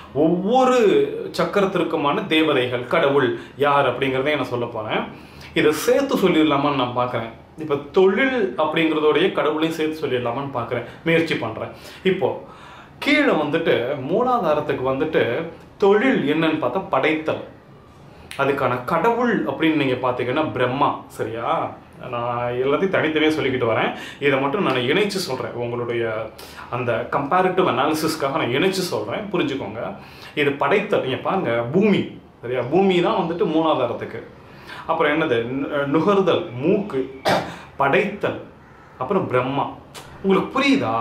ஒவ்வொரு சக்கரத்திற்குமான தேவதைகள் கடவுள் யார் அப்படிங்கிறதையும் நான் சொல்ல போறேன் இதை சேர்த்து சொல்லிடலாமான்னு நான் பார்க்குறேன் இப்போ தொழில் அப்படிங்கிறதோடைய கடவுளையும் சேர்த்து சொல்லிடலாமான்னு பார்க்குறேன் முயற்சி பண்ணுறேன் இப்போ கீழே வந்துட்டு மூலாதாரத்துக்கு வந்துட்டு தொழில் என்னன்னு பார்த்தா படைத்தல் அதுக்கான கடவுள் அப்படின்னு நீங்கள் பார்த்தீங்கன்னா பிரம்மா சரியா நான் எல்லாத்தையும் தனித்தனியாக சொல்லிக்கிட்டு வரேன் இதை மட்டும் நான் இணைச்சு சொல்கிறேன் உங்களுடைய அந்த கம்பேரிட்டிவ் அனாலிசிஸ்க்காக நான் இணைச்சு சொல்கிறேன் புரிஞ்சுக்கோங்க இது படைத்தல் நீங்கள் பாருங்க பூமி சரியா பூமி தான் வந்துட்டு மூலாதாரத்துக்கு அப்புறம் என்னது நு- நுகர்தல் மூக்கு படைத்தல் அப்புறம் பிரம்மா உங்களுக்கு புரியுதா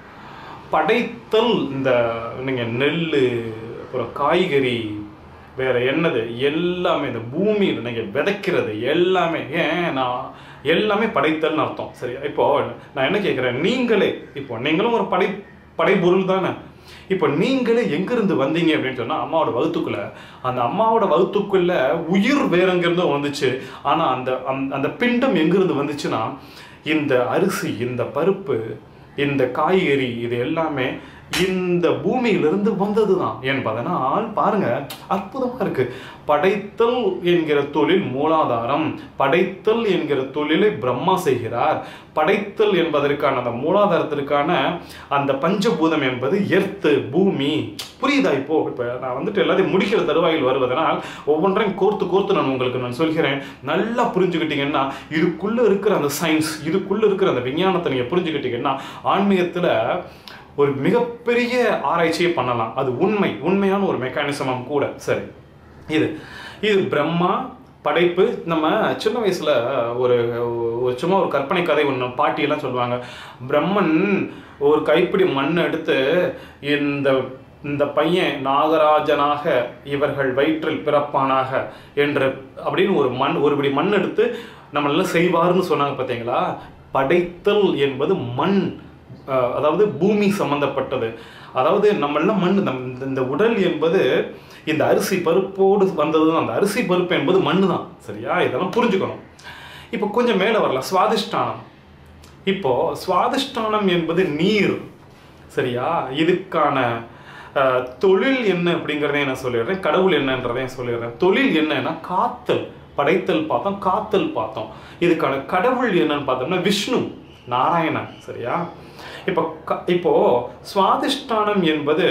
படைத்தல் இந்த நீங்கள் நெல் அப்புறம் காய்கறி வேற என்னது எல்லாமே இந்த பூமியில் நீங்கள் விதைக்கிறது எல்லாமே ஏன் நான் எல்லாமே படைத்தல்னு அர்த்தம் சரியா இப்போ நான் என்ன கேட்குறேன் நீங்களே இப்போ நீங்களும் ஒரு படை படைப்பொருள் தானே இப்போ நீங்களே எங்கிருந்து வந்தீங்க அப்படின்னு சொன்னா அம்மாவோட வகுத்துக்குள்ள அந்த அம்மாவோட வகுத்துக்குள்ள உயிர் வேற எங்கிருந்தோ வந்துச்சு ஆனா அந்த அந்த- அந்த பிண்டம் எங்கிருந்து வந்துச்சுன்னா இந்த அரிசி இந்த பருப்பு இந்த காய்கறி இது எல்லாமே இந்த பூமியிலிருந்து வந்ததுதான் என்பதனால் பாருங்க அற்புதமா இருக்கு படைத்தல் என்கிற தொழில் மூலாதாரம் படைத்தல் என்கிற தொழிலை பிரம்மா செய்கிறார் படைத்தல் என்பதற்கான அந்த மூலாதாரத்திற்கான அந்த பஞ்சபூதம் என்பது எர்த்து பூமி புரியுதா இப்போ இப்போ நான் வந்துட்டு எல்லாத்தையும் முடிக்கிற தருவாயில் வருவதனால் ஒவ்வொன்றையும் கோர்த்து கோர்த்து நான் உங்களுக்கு நான் சொல்கிறேன் நல்லா புரிஞ்சுக்கிட்டீங்கன்னா இதுக்குள்ள இருக்கிற அந்த சயின்ஸ் இதுக்குள்ள இருக்கிற அந்த விஞ்ஞானத்தை நீங்க புரிஞ்சுக்கிட்டீங்கன்னா ஆன்மீகத்துல ஒரு மிகப்பெரிய ஆராய்ச்சியை பண்ணலாம் அது உண்மை உண்மையான ஒரு மெக்கானிசமும் கூட சரி இது இது பிரம்மா படைப்பு நம்ம சின்ன வயசுல ஒரு ஒரு சும்மா ஒரு கற்பனை கதை ஒன்று பாட்டியெல்லாம் சொல்லுவாங்க பிரம்மன் ஒரு கைப்பிடி மண் எடுத்து இந்த இந்த பையன் நாகராஜனாக இவர்கள் வயிற்றில் பிறப்பானாக என்று அப்படின்னு ஒரு மண் ஒரு பிடி மண் எடுத்து நம்மளெல்லாம் செய்வார்னு சொன்னாங்க பார்த்தீங்களா படைத்தல் என்பது மண் அஹ், அதாவது பூமி சம்பந்தப்பட்டது அதாவது நம்மளாம் மண் நம் இந்த- இந்த உடல் என்பது இந்த அரிசி பருப்போடு வந்தது தான் அந்த அரிசி பருப்பு என்பது மண்ணு தான் சரியா இதெல்லாம் புரிஞ்சுக்கணும் இப்போ கொஞ்சம் மேலே வரலாம் சுவாதிஷ்டானம் இப்போ சுவாதிஷ்டானம் என்பது நீர் சரியா இதுக்கான அஹ், தொழில் என்ன அப்படிங்கிறதையும் நான் சொல்லிடுறேன் கடவுள் என்னன்றதையும் சொல்லிடுறேன் தொழில் என்னன்னா காத்தல் படைத்தல் பார்த்தோம் காத்தல் பார்த்தோம் இதுக்கான கடவுள் என்னன்னு பார்த்தோம்னா விஷ்ணு நாராயணன் சரியா இப்போ க- இப்போ சுவாதிஷ்டானம் என்பது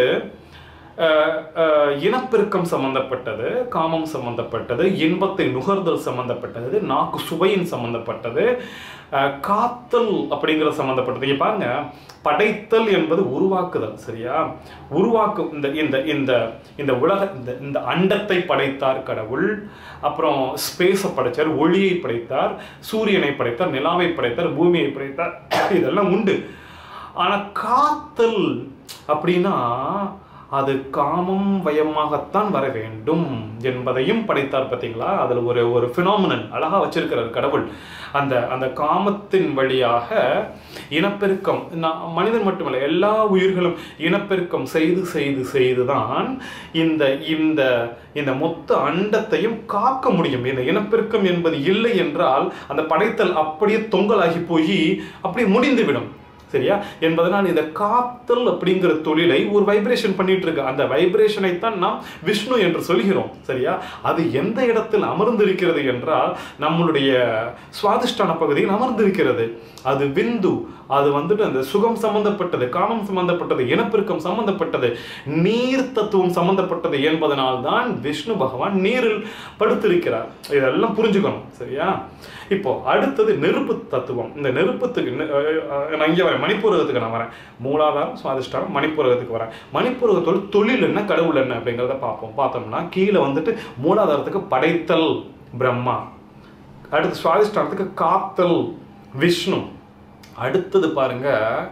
அஹ், அஹ், இனப்பெருக்கம் சம்பந்தப்பட்டது காமம் சம்பந்தப்பட்டது இன்பத்தை நுகர்தல் சம்பந்தப்பட்டது நாக்கு சுவையின் சம்பந்தப்பட்டது அஹ், காத்தல் அப்படிங்கிறது சம்பந்தப்பட்டது இங்க பாருங்க படைத்தல் என்பது உருவாக்குதல் சரியா உருவாக்கு இந்த இந்த இந்த இந்த உலக இந்த இந்த அண்டத்தை படைத்தார் கடவுள் அப்புறம் ஸ்பேஸை படைத்தார் ஒளியை படைத்தார் சூரியனை படைத்தார் நிலாவை படைத்தார் பூமியை படைத்தார் இதெல்லாம் உண்டு ஆனா காத்தல் அப்படின்னா அது காமம் வயமாகத்தான் வர வேண்டும் என்பதையும் படைத்தார் பார்த்தீங்களா அதுல ஒரு ஒரு பினாமினன் அழகா வச்சிருக்கிறார் கடவுள் அந்த அந்த காமத்தின் வழியாக இனப்பெருக்கம் நான் மனிதன் மட்டுமல்ல எல்லா உயிர்களும் இனப்பெருக்கம் செய்து செய்து செய்துதான் இந்த இந்த இந்த மொத்த அண்டத்தையும் காக்க முடியும் இந்த இனப்பெருக்கம் என்பது இல்லை என்றால் அந்த படைத்தல் அப்படியே தொங்கலாகி போய் அப்படியே முடிந்துவிடும் சரியா என்பதனால் இந்த காத்தல் அப்படிங்கிற தொழிலை ஒரு வைப்ரேஷன் பண்ணிட்டு இருக்கு அந்த வைப்ரேஷனை தான் நாம் விஷ்ணு என்று சொல்கிறோம் சரியா அது எந்த இடத்தில் அமர்ந்திருக்கிறது என்றால் நம்மளுடைய சுவாதிஷ்டான பகுதியில் அமர்ந்திருக்கிறது அது விந்து அது வந்துட்டு அந்த சுகம் சம்பந்தப்பட்டது காமம் சம்பந்தப்பட்டது இனப்பெருக்கம் சம்பந்தப்பட்டது நீர் தத்துவம் சம்பந்தப்பட்டது என்பதனால் தான் விஷ்ணு பகவான் நீரில் படுத்திருக்கிறார் இதெல்லாம் புரிஞ்சுக்கணும் சரியா இப்போ அடுத்தது நெருப்பு தத்துவம் இந்த நெருப்பத்துக்கு நெ- அஹ் அஹ் நான் இங்கே வரேன் மணிப்பூரகத்துக்கு நான் வரேன் மூலாதாரம் சுவாதிஷ்டானம் மணிப்பூரகத்துக்கு வரேன் மணிப்பூரகத்தோட தொழில் என்ன கடவுள் என்ன அப்படிங்கிறத பார்ப்போம் பார்த்தோம்னா கீழே வந்துட்டு மூலாதாரத்துக்கு படைத்தல் பிரம்மா அடுத்து சுவாதிஷ்டானத்துக்கு காத்தல் விஷ்ணு அடுத்தது பாருங்க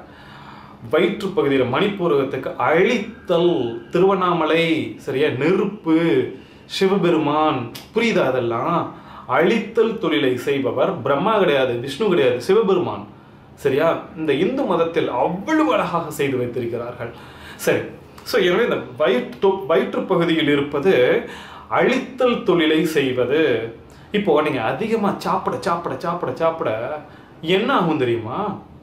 வயிற்று பகுதியில் மணிப்பூரகத்துக்கு அழித்தல் திருவண்ணாமலை சரியா நெருப்பு சிவபெருமான் புரியுதா அதெல்லாம் அழித்தல் தொழிலை செய்பவர் பிரம்மா கிடையாது விஷ்ணு கிடையாது சிவபெருமான் சரியா இந்த இந்து மதத்தில் அவ்வளவு அழகாக செய்து வைத்திருக்கிறார்கள் சரி ஸோ எனவே இந்த வயிற்று வயிற்று பகுதியில் இருப்பது அழித்தல் தொழிலை செய்வது இப்போ நீங்க அதிகமா சாப்பிட சாப்பிட சாப்பிட சாப்பிட என்ன ஆகும் தெரியுமா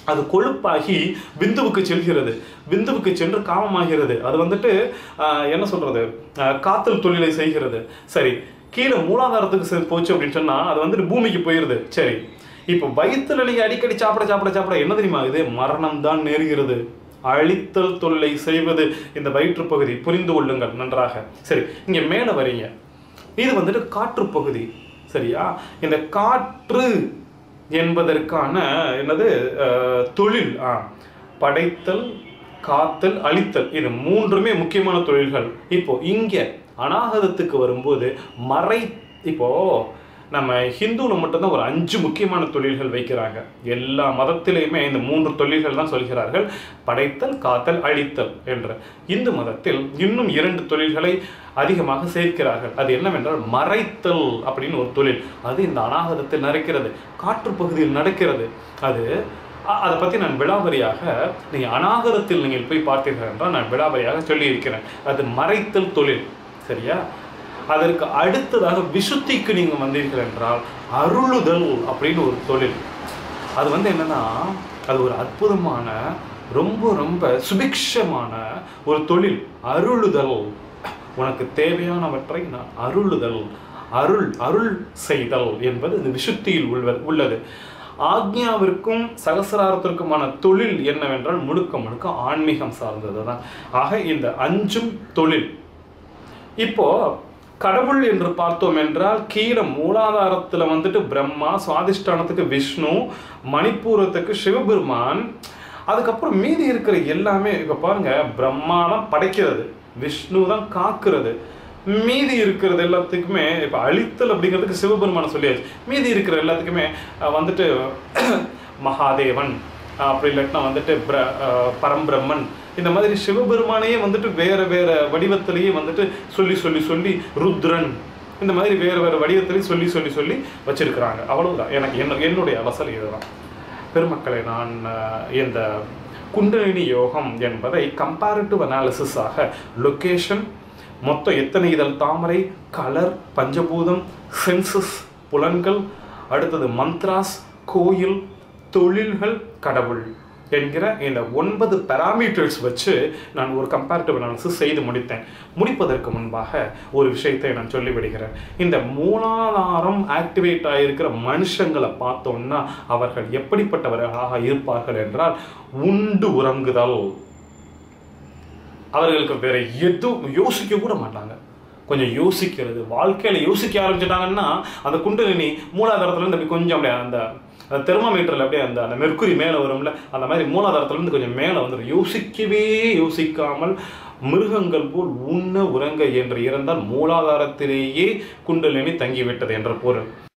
அது கொழுப்பாகி விந்துவுக்கு செல்கிறது விந்துவுக்கு சென்று காமமாகிறது அது வந்துட்டு ஆஹ், என்ன சொல்றது ஆஹ், காத்தல் தொழிலை செய்கிறது சரி கீழே மூலாதாரத்துக்கு செ- போச்சு அப்படின்னு சொன்னா அது வந்துட்டு பூமிக்கு போயிருது சரி இப்போ வயிற்றுல நீங்க அடிக்கடி சாப்பிட சாப்பிட சாப்பிட என்ன தெரியுமா இது மரணம் தான் நேருகிறது அழித்தல் தொல்லை செய்வது இந்த வயிற்று பகுதி புரிந்து கொள்ளுங்கள் நன்றாக சரி இங்க மேல வரீங்க இது வந்துட்டு காற்று பகுதி சரியா இந்த காற்று என்பதற்கான என்னது அஹ், தொழில் ஆ படைத்தல் காத்தல் அழித்தல் இது மூன்றுமே முக்கியமான தொழில்கள் இப்போ இங்க அநாகதத்துக்கு வரும்போது மறை இப்போ நம்ம ஹிந்துவில் மட்டும்தான் ஒரு அஞ்சு முக்கியமான தொழில்கள் வைக்கிறாங்க எல்லா மதத்திலையுமே இந்த மூன்று தொழில்கள் தான் சொல்கிறார்கள் படைத்தல் காத்தல் அழித்தல் என்று இந்து மதத்தில் இன்னும் இரண்டு தொழில்களை அதிகமாக சேர்க்கிறார்கள் அது என்னவென்றால் மறைத்தல் அப்படின்னு ஒரு தொழில் அது இந்த அநாகதத்தில் நடக்கிறது காற்று பகுதியில் நடக்கிறது அது அ- அதை பற்றி நான் விடாவரியாக நீங்கள் அநாகரத்தில் நீங்கள் போய் பார்த்தீர்கள் என்றால் நான் விடாவரியாக சொல்லியிருக்கிறேன் அது மறைத்தல் தொழில் சரியா அதற்கு அடுத்ததாக விசுத்திக்கு நீங்கள் வந்தீர்கள் என்றால் அருளுதல் அப்படின்னு ஒரு தொழில் அது வந்து என்னன்னா அது ஒரு அற்புதமான ரொம்ப ரொம்ப சுபிக்ஷமான ஒரு தொழில் அருளுதல் உனக்கு தேவையானவற்றை நான் அருளுதல் அருள் அருள் செய்தல் என்பது இந்த விசுத்தியில் உள்ள உள்ளது ஆக்ஞாவிற்கும் சகசிராரத்திற்குமான தொழில் என்னவென்றால் முழுக்க முழுக்க ஆன்மீகம் சார்ந்தது தான் ஆக இந்த அஞ்சும் தொழில் இப்போ கடவுள் என்று பார்த்தோம் என்றால் கீழே மூலாதாரத்துல வந்துட்டு பிரம்மா சுவாதிஷ்டானத்துக்கு விஷ்ணு மணிப்பூரத்துக்கு சிவபெருமான் அதுக்கப்புறம் மீதி இருக்கிற எல்லாமே இப்ப பாருங்க பிரம்மா தான் படைக்கிறது விஷ்ணு தான் காக்கிறது மீதி இருக்கிறது எல்லாத்துக்குமே இப்ப அழித்தல் அப்படிங்கிறதுக்கு சிவபெருமான சொல்லியாச்சு மீதி இருக்கிற எல்லாத்துக்குமே அஹ், வந்துட்டு மகாதேவன் அஹ், அப்படி இல்லாட்டினா வந்துட்டு பிர அஹ், பரம்பிரம்மன் இந்த மாதிரி சிவபெருமானையே வந்துட்டு வேற வேற வடிவத்திலேயே வந்துட்டு சொல்லி சொல்லி சொல்லி ருத்ரன் இந்த மாதிரி வேற வேற வடிவத்திலேயே சொல்லி சொல்லி சொல்லி வச்சிருக்கிறாங்க அவ்வளவுதான் எனக்கு என்ன என்னுடைய அவசரம் இதுதான் பெருமக்களை நான் அஹ், இந்த குண்டலினி யோகம் என்பதை கம்பேரிட்டிவ் அனாலிசிஸாக லொகேஷன் மொத்தம் எத்தனை இதழ் தாமரை கலர் பஞ்சபூதம் சென்சஸ் புலன்கள் அடுத்தது மந்த்ராஸ் கோயில் தொழில்கள் கடவுள் என்கிற இந்த ஒன்பது பாராமீட்டர்ஸ் வச்சு நான் ஒரு கம்பேரிட்டிவ் அனாலிசிஸ் செய்து முடித்தேன் முடிப்பதற்கு முன்பாக ஒரு விஷயத்தை நான் சொல்லிவிடுகிறேன் இந்த மூலாதாரம் ஆக்டிவேட் ஆகியிருக்கிற மனுஷங்களை பார்த்தோம்னா அவர்கள் எப்படிப்பட்டவர்களாக இருப்பார்கள் என்றால் உண்டு உறங்குதல் அவர்களுக்கு வேற எதுவும் யோசிக்க கூட மாட்டாங்க கொஞ்சம் யோசிக்கிறது வாழ்க்கையில யோசிக்க ஆரம்பிச்சிட்டாங்கன்னா அந்த குண்டலினி மூலாதாரத்துல இருந்து அப்படி கொஞ்சம் அப்படியே அந்த அந்த தெர்மாமீட்டர்ல அப்படியே அந்த அந்த மெர்க்குரி மேலே வரும்ல அந்த மாதிரி மூலாதாரத்துல இருந்து கொஞ்சம் மேலே வந்துடும் யோசிக்கவே யோசிக்காமல் மிருகங்கள் போல் உண்ண உறங்க என்று இருந்தால் மூலாதாரத்திலேயே குண்டலினி தங்கிவிட்டது என்ற பொருள்